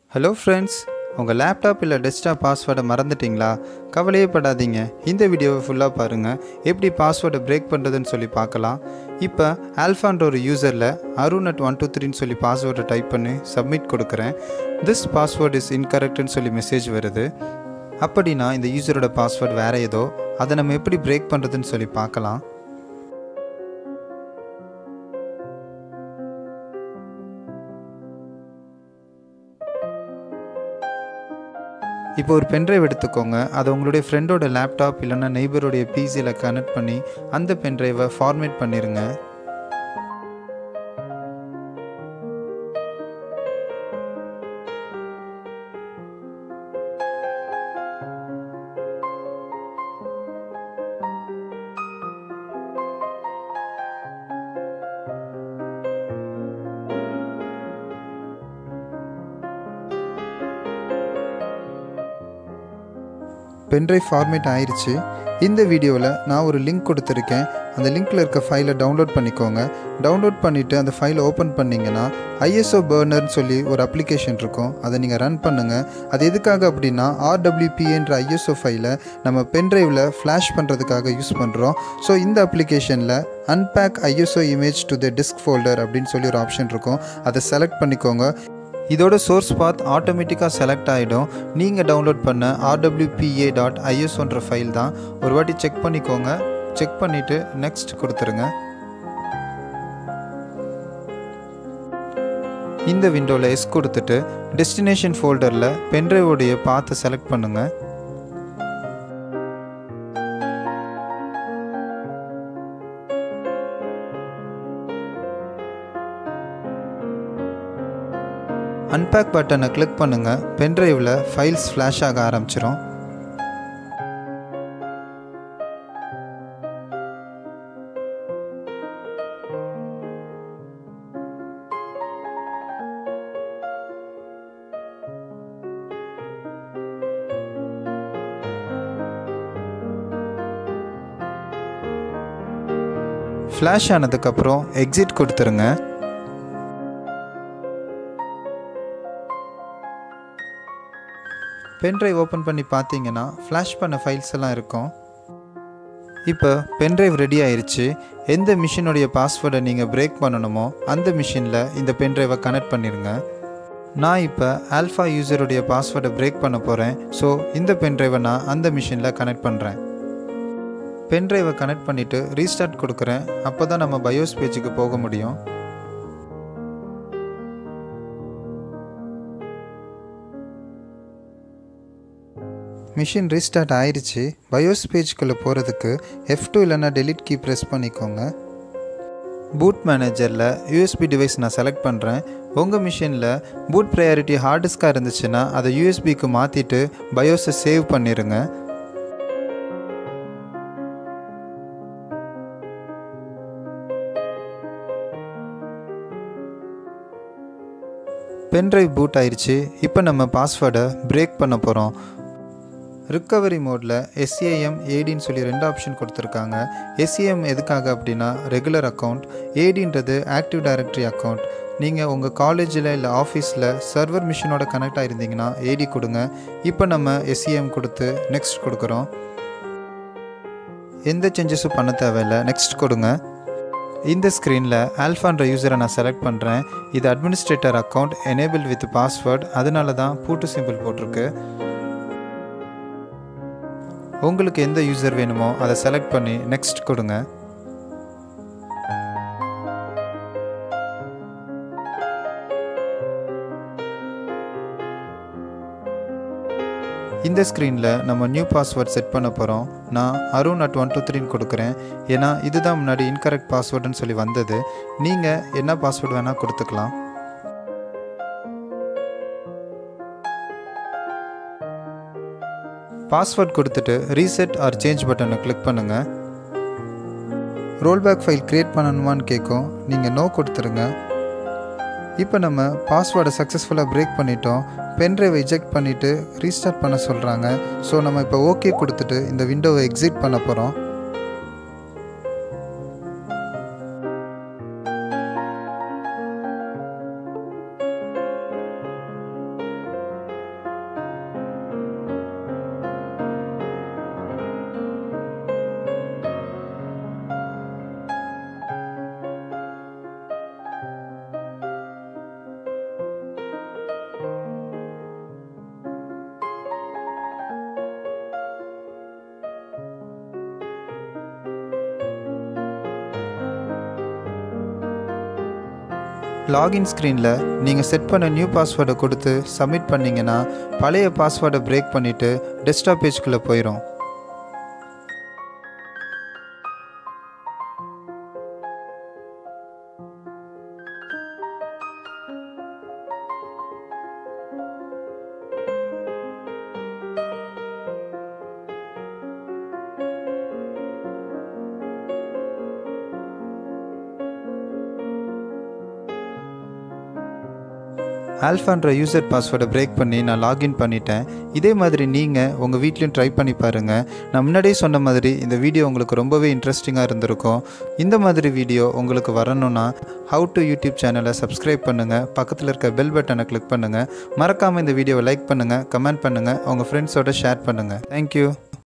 hello friends உங்கள் laptop இல்லை desktop பாஸ்வேர்டை மறந்துட்டீங்களா கவலையே படாதீங்க இந்த வீடியோவை ஃபுல்லாக பாருங்கள் எப்படி பாஸ்வேர்டை பிரேக் பண்ணுறதுன்னு சொல்லி பார்க்கலாம் இப்போ ஆல்ஃபான்ற ஒரு யூசரில் அருண் அட் ஒன் டூ த்ரீன்னு சொல்லி பாஸ்வேர்டை டைப் பண்ணி சப்மிட் கொடுக்குறேன் திஸ் பாஸ்வேர்ட் இஸ் இன்கரெக்ட்னு சொல்லி மெசேஜ் வருது அப்படின்னா இந்த யூசரோட பாஸ்வேர்டு வேறு ஏதோ அதை நம்ம எப்படி பிரேக் பண்ணுறதுன்னு சொல்லி பார்க்கலாம் இப்போ ஒரு பென்ட்ரைவ் எடுத்துக்கோங்க அதை உங்களுடைய ஃப்ரெண்டோட லேப்டாப் இல்லைன்னா நெய்பருடைய பிசியில் கனெக்ட் பண்ணி அந்த பென்ட்ரைவை ஃபார்மேட் பண்ணிடுங்க பென்ட்ரைவ் ஃபார்மேட் ஆயிடுச்சு இந்த வீடியோவில் நான் ஒரு லிங்க் கொடுத்துருக்கேன் அந்த லிங்க்கில் இருக்க ஃபைலை டவுன்லோட் பண்ணிக்கோங்க டவுன்லோட் பண்ணிவிட்டு அந்த ஃபைலை ஓப்பன் பண்ணிங்கன்னா ஐஎஸ்ஓ பர்னர்னு சொல்லி ஒரு அப்ளிகேஷன் இருக்கும் அதை நீங்கள் ரன் பண்ணுங்கள் அது எதுக்காக அப்படின்னா ஆர்டபிள்யூபிஎன்ற ஐஎஸ்ஓ ஃபைலை நம்ம பென்ட்ரைவில் ஃப்ளாஷ் பண்ணுறதுக்காக யூஸ் பண்ணுறோம் ஸோ இந்த அப்ளிகேஷனில் unpack ISO image to the disk folder அப்படின்னு சொல்லி ஒரு ஆப்ஷன் இருக்கும் அதை செலக்ட் பண்ணிக்கோங்க இதோட சோர்ஸ் பாத் ஆட்டோமேட்டிக்காக செலக்ட் ஆகிடும் நீங்கள் டவுன்லோட் பண்ண ஆர்டபிள்யூபிஏ டாட் ஐஎஸ்ஓன்ற ஃபைல் தான் ஒரு வாட்டி செக் பண்ணிக்கோங்க செக் பண்ணிவிட்டு நெக்ஸ்ட் கொடுத்துருங்க இந்த விண்டோவில் எஸ் கொடுத்துட்டு டெஸ்டினேஷன் ஃபோல்டரில் பென்ட்ரைவோடைய பாத்தை செலக்ட் பண்ணுங்கள் அன்பேக் பட்டனை கிளிக் பண்ணுங்கள் பென்ட்ரைவில் ஃபைல்ஸ் ஃப்ளாஷ் ஆக ஆரம்பிச்சிரும் ஃப்ளாஷ் ஆனதுக்கப்புறம் எக்ஸிட் கொடுத்துருங்க பென்ட்ரைவ் ஓப்பன் பண்ணி பார்த்தீங்கன்னா ஃப்ளாஷ் பண்ண ஃபைல்ஸ் எல்லாம் இருக்கும் இப்போ பென்ட்ரைவ் ரெடி ஆயிடுச்சு எந்த மிஷினுடைய பாஸ்வேர்டை நீங்கள் பிரேக் பண்ணணுமோ அந்த மிஷினில் இந்த பென்ட்ரைவை கனெக்ட் பண்ணிடுங்க நான் இப்போ ஆல்ஃபா யூசருடைய பாஸ்வேர்டை பிரேக் பண்ண போகிறேன் ஸோ இந்த பென்ட்ரைவை நான் அந்த மிஷினில் கனெக்ட் பண்ணுறேன் பென்ட்ரைவை கனெக்ட் பண்ணிவிட்டு ரீஸ்டார்ட் கொடுக்குறேன் அப்போ தான் நம்ம பயோஸ் பேஜுக்கு போக முடியும் மிஷின் ரீஸ்டார்ட் ஆயிடுச்சு பயோஸ் பேஜ்குள்ளே போகிறதுக்கு எஃப் டூ இல்லைன்னா டெலிட் கீ ப்ரெஸ் பண்ணிக்கோங்க பூட் மேனேஜரில் யூஎஸ்பி டிவைஸ் நான் செலக்ட் பண்ணுறேன் உங்கள் மிஷினில் பூட் ப்ரையாரிட்டி ஹார்ட் டிஸ்காக இருந்துச்சுன்னா அதை யூஎஸ்பிக்கு மாற்றிட்டு பயோஸை சேவ் பண்ணிடுங்க பென்ட்ரைவ் பூட் ஆயிடுச்சு இப்போ நம்ம பாஸ்வேர்டை பிரேக் பண்ண போகிறோம் ரிக்கவரி மோடில் எஸ்ஏஎம் ஏடின்னு சொல்லி ரெண்டு ஆப்ஷன் கொடுத்துருக்காங்க எஸ்ஏஎம் எதுக்காக அப்படின்னா ரெகுலர் அக்கௌண்ட் ஏடின்றது ஆக்டிவ் டைரக்டரி அக்கௌண்ட் நீங்கள் உங்கள் காலேஜில் இல்லை ஆஃபீஸில் சர்வர் மிஷினோட கனெக்ட் ஆகிருந்தீங்கன்னா ஏடி கொடுங்க இப்போ நம்ம எஸ்ஏஎம் கொடுத்து நெக்ஸ்ட் கொடுக்குறோம் எந்த சேஞ்சஸும் பண்ண தேவையில்லை நெக்ஸ்ட் கொடுங்க இந்த ஸ்க்ரீனில் ஆல்ஃபான்ற யூசரை நான் செலக்ட் பண்ணுறேன் இது administrator account enable with password அதனால தான் பூட்டு சிம்பிள் போட்டிருக்கு உங்களுக்கு எந்த யூசர் வேணுமோ அதை செலக்ட் பண்ணி நெக்ஸ்ட் கொடுங்க இந்த ஸ்க்ரீனில் நம்ம நியூ பாஸ்வேர்ட் செட் பண்ண போகிறோம் நான் அருண் அட் ஒன் டூ த்ரீன்னு கொடுக்குறேன் ஏன்னா இதுதான் முன்னாடி இன்கரெக்ட் பாஸ்வேர்டுன்னு சொல்லி வந்தது நீங்கள் என்ன பாஸ்வேர்டு வேணால் கொடுத்துக்கலாம் பாஸ்வேர்ட் கொடுத்துட்டு ரீசெட் ஆர் சேஞ்ச் பட்டனை கிளிக் பண்ணுங்கள் ரோல்பேக் ஃபைல் க்ரியேட் பண்ணணுமான்னு கேட்கும் நீங்கள் நோ கொடுத்துருங்க இப்போ நம்ம பாஸ்வேர்டை சக்ஸஸ்ஃபுல்லாக பிரேக் பண்ணிட்டோம் பென்ட்ரைவை இஜெக்ட் பண்ணிவிட்டு ரீஸ்டார்ட் பண்ண சொல்கிறாங்க ஸோ நம்ம இப்போ ஓகே கொடுத்துட்டு இந்த விண்டோவை எக்ஸிட் பண்ண போகிறோம் லாகின் ஸ்க்ரீனில் நீங்கள் செட் பண்ண நியூ பாஸ்வேர்டை கொடுத்து சப்மிட் பண்ணிங்கன்னா பழைய பாஸ்வேர்டை பிரேக் பண்ணிவிட்டு டெஸ்க்டாப் பேஜ்குள்ளே போயிடும் ஆல்ஃபான்ற யூசர் பாஸ்வேர்டை பிரேக் பண்ணி நான் லாகின் பண்ணிட்டேன் இதே மாதிரி நீங்கள் உங்கள் வீட்லேயும் ட்ரை பண்ணி பாருங்கள் நான் முன்னாடியே சொன்ன மாதிரி இந்த வீடியோ உங்களுக்கு ரொம்பவே இன்ட்ரெஸ்டிங்காக இருந்திருக்கும் இந்த மாதிரி வீடியோ உங்களுக்கு வரணும்னா ஹவு டு யூடியூப் சேனலை சப்ஸ்கிரைப் பண்ணுங்கள் பக்கத்தில் இருக்க பெல் பட்டனை கிளிக் பண்ணுங்கள் மறக்காமல் இந்த வீடியோவை லைக் பண்ணுங்கள் கமெண்ட் பண்ணுங்கள் உங்கள் ஃப்ரெண்ட்ஸோட ஷேர் பண்ணுங்கள் தேங்க்யூ